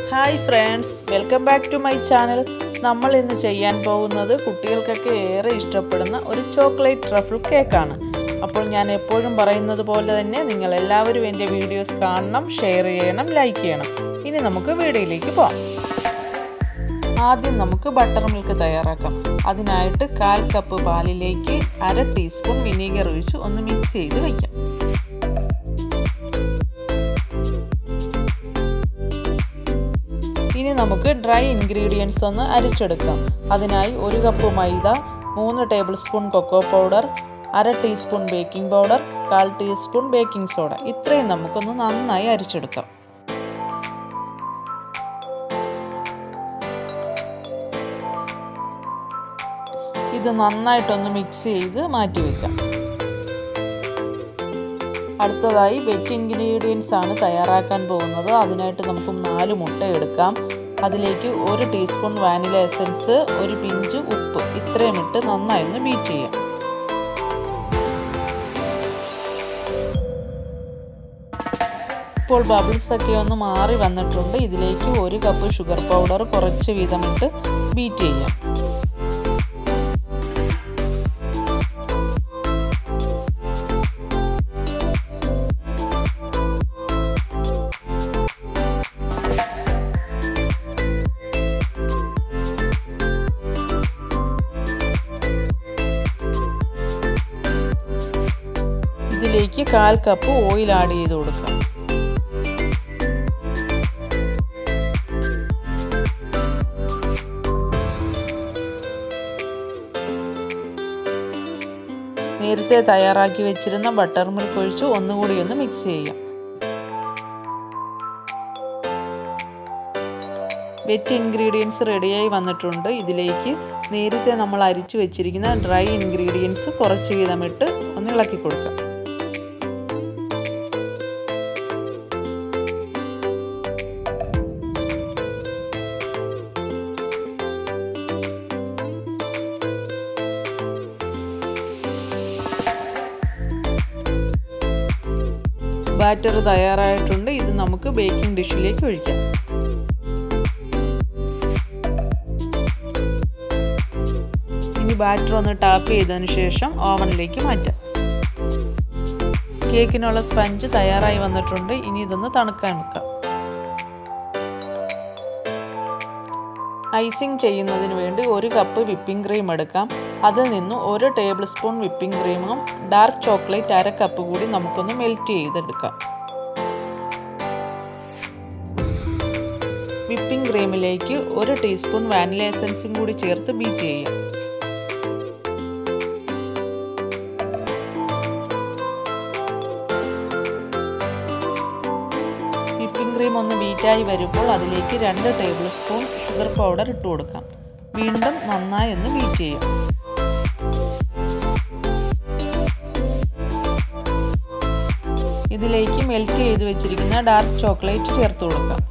hi friends welcome back to my channel നമ്മൾ ഇന്ന് ചെയ്യാൻ പോകുന്നത് കുട്ടികൾക്കൊക്കെ ഏറെ ഇഷ്ടപ്പെടുന്ന ഒരു ചോക്ലേറ്റ് ട്രഫിൾ കേക്കാണ് അപ്പോൾ ഞാൻ എപ്പോഴും പറയുന്നത് പോലെ തന്നെ നിങ്ങൾ എല്ലാവരും എൻ്റെ വീഡിയോസ് കാണണം ഷെയർ ചെയ്യണം ലൈക്ക് ചെയ്യണം ഇനി നമുക്ക് വീഡിയോയിലേക്ക് പോകാം ആദ്യം നമുക്ക് ബട്ടർ മിൽക്ക് തയ്യാറാക്കാം അതിനായിട്ട് കാൽ കപ്പ് പാലിലേക്ക് അര ടീസ്പൂൺ വിനീഗർ ഒഴിച്ച് ഒന്ന് മിക്സ് ചെയ്ത് വയ്ക്കാം ഇനി നമുക്ക് ഡ്രൈ ഇൻഗ്രീഡിയൻസ് ഒന്ന് അരിച്ചെടുക്കാം അതിനായി ഒരു കപ്പ് മൈദ മൂന്ന് ടേബിൾ സ്പൂൺ കൊക്കോ പൗഡർ അര ടീസ്പൂൺ ബേക്കിംഗ് പൗഡർ കാൽ ടീസ്പൂൺ ബേക്കിംഗ് സോഡ ഇത്രയും നമുക്കൊന്ന് നന്നായി അരിച്ചെടുക്കാം ഇത് നന്നായിട്ടൊന്ന് മിക്സ് ചെയ്ത് മാറ്റി വയ്ക്കാം അടുത്തതായി വെറ്റ് ഇൻഗ്രീഡിയൻസ് ആണ് തയ്യാറാക്കാൻ പോകുന്നത് അതിനായിട്ട് നമുക്ക് നാല് മുട്ട എടുക്കാം അതിലേക്ക് ഒരു ടീസ്പൂൺ വാനില എസൻസ് ഒരു പിഞ്ച് ഉപ്പ് ഇത്രയും ഇട്ട് നന്നായി ഒന്ന് ബീറ്റ് ചെയ്യാം ഇപ്പോൾ ബബിൾസ് ഒക്കെ ഒന്ന് മാറി വന്നിട്ടുണ്ട് ഇതിലേക്ക് ഒരു കപ്പ് ഷുഗർ പൗഡർ കുറച്ച് വീതമിട്ട് ബീറ്റ് ചെയ്യാം ഇതിലേക്ക് കാൽ കപ്പ് ഓയിൽ ആഡ് ചെയ്ത് കൊടുക്കാം നേരത്തെ തയ്യാറാക്കി വെച്ചിരുന്ന ബട്ടർ മിൽക്ക് ഒഴിച്ച് ഒന്നുകൂടി ഒന്ന് മിക്സ് ചെയ്യാം വെറ്റ് ഇൻഗ്രീഡിയൻസ് റെഡിയായി വന്നിട്ടുണ്ട് ഇതിലേക്ക് നേരത്തെ നമ്മൾ അരിച്ചു വെച്ചിരിക്കുന്ന ഡ്രൈ ഇൻഗ്രീഡിയൻസ് കുറച്ച് വീതമിട്ട് ഒന്ന് ഇളക്കി കൊടുക്കാം ബാറ്റർ തയ്യാറായിട്ടുണ്ട് ഇത് നമുക്ക് ബേക്കിംഗ് ഡിഷിലേക്ക് ഒഴിക്കാം ഇനി ബാറ്റർ ഒന്ന് ടാപ്പ് ചെയ്തതിന് ശേഷം ഓവനിലേക്ക് മാറ്റാം കേക്കിനുള്ള സ്പഞ്ച് തയ്യാറായി വന്നിട്ടുണ്ട് ഇനി ഇതൊന്ന് തണുക്കാൻ വെക്കാം ഐസിങ് ചെയ്യുന്നതിന് വേണ്ടി ഒരു കപ്പ് വിപ്പിംഗ് ക്രീം എടുക്കാം അതിൽ നിന്ന് ഒരു ടേബിൾ സ്പൂൺ വിപ്പിംഗ് ക്രീമും ഡാർക്ക് ചോക്ലേറ്റ് അര കപ്പ് കൂടി നമുക്കൊന്ന് മെൽറ്റ് ചെയ്തെടുക്കാം വിപ്പിംഗ് ക്രീമിലേക്ക് ഒരു ടീസ്പൂൺ വാനില എസൻസും കൂടി ചേർത്ത് ബീറ്റ് ചെയ്യാം വിപ്പിംഗ് ക്രീം ഒന്ന് ബീറ്റായി വരുമ്പോൾ അതിലേക്ക് രണ്ട് ടേബിൾ സ്പൂൺ ഷുഗർ പൗഡർ ഇട്ട് കൊടുക്കാം വീണ്ടും നന്നായി ഒന്ന് ബീറ്റ് ചെയ്യാം ഇതിലേക്ക് മെൽറ്റ് ചെയ്ത് വെച്ചിരിക്കുന്ന ഡാർക്ക് ചോക്ലേറ്റ് ചേർത്ത് കൊടുക്കാം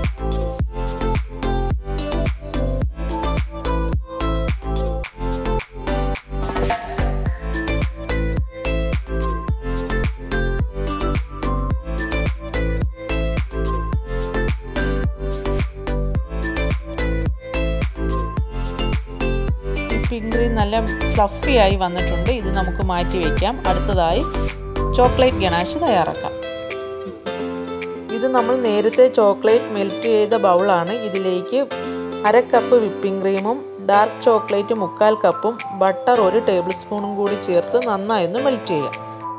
വിപ്പിംഗ് ക്രീം നല്ല ഫ്ലഫി ആയി വന്നിട്ടുണ്ട് ഇത് നമുക്ക് മാറ്റി വയ്ക്കാം അടുത്തതായി ചോക്ലേറ്റ് ഗണാഷ് തയ്യാറാക്കാം ഇത് നമ്മൾ നേരത്തെ ചോക്ലേറ്റ് മെൽറ്റ് ചെയ്ത ബൗളാണ് ഇതിലേക്ക് അര കപ്പ് വിപ്പിംഗ് ക്രീമും ഡാർക്ക് ചോക്ലേറ്റ് മുക്കാൽ കപ്പും ബട്ടർ ഒരു ടേബിൾ സ്പൂണും കൂടി ചേർത്ത് നന്നായി ഒന്ന് മെൽറ്റ് ചെയ്യാം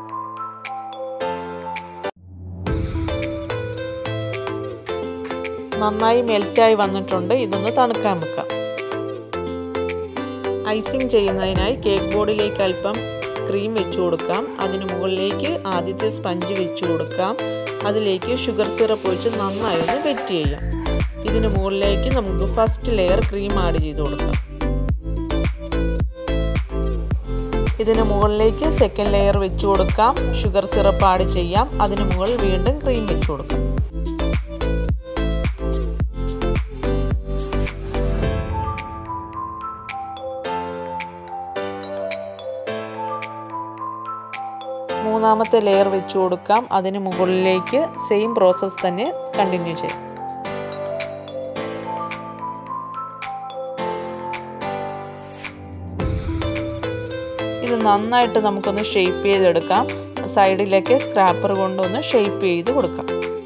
നന്നായി മെൽറ്റായി വന്നിട്ടുണ്ട് ഇതൊന്ന് തണുക്കാൻ വെക്കാം ഐസിങ് ചെയ്യുന്നതിനായി കേക്ക് ബോർഡിലേക്ക് അല്പം ക്രീം വെച്ച് കൊടുക്കാം അതിന് മുകളിലേക്ക് ആദ്യത്തെ സ്പഞ്ച് വെച്ച് കൊടുക്കാം അതിലേക്ക് ഷുഗർ സിറപ്പ് ഒഴിച്ച് നന്നായി ഒന്ന് വെറ്റ് ചെയ്യാം ഇതിന് മുകളിലേക്ക് നമുക്ക് ഫസ്റ്റ് ലെയർ ക്രീം ആഡ് ചെയ്ത് കൊടുക്കാം ഇതിന് മുകളിലേക്ക് സെക്കൻഡ് ലെയർ വെച്ച് കൊടുക്കാം ഷുഗർ സിറപ്പ് ആഡ് ചെയ്യാം അതിന് മുകളിൽ വീണ്ടും ക്രീം വെച്ച് കൊടുക്കാം മൂന്നാമത്തെ ലെയർ വെച്ച് കൊടുക്കാം അതിന് മുകളിലേക്ക് സെയിം പ്രോസസ്സ് തന്നെ കണ്ടിന്യൂ ചെയ്യാം ഇത് നന്നായിട്ട് നമുക്കൊന്ന് ഷേപ്പ് ചെയ്തെടുക്കാം സൈഡിലേക്ക് സ്ക്രാപ്പർ കൊണ്ടൊന്ന് ഷേപ്പ് ചെയ്ത് കൊടുക്കാം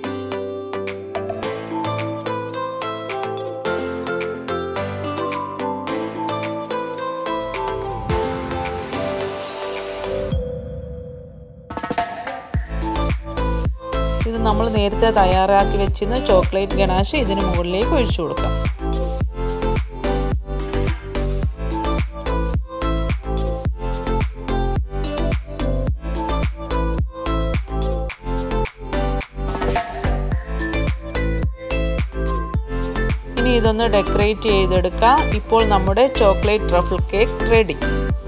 ഇത് നമ്മൾ നേരത്തെ തയ്യാറാക്കി വെച്ചിരുന്ന ചോക്ലേറ്റ് ഗണാഷ് ഇതിന് മുകളിലേക്ക് ഒഴിച്ചു കൊടുക്കാം ഇനി ഇതൊന്ന് ഡെക്കറേറ്റ് ചെയ്തെടുക്കാം ഇപ്പോൾ നമ്മുടെ ചോക്ലേറ്റ് ട്രഫിൾ കേക്ക് റെഡി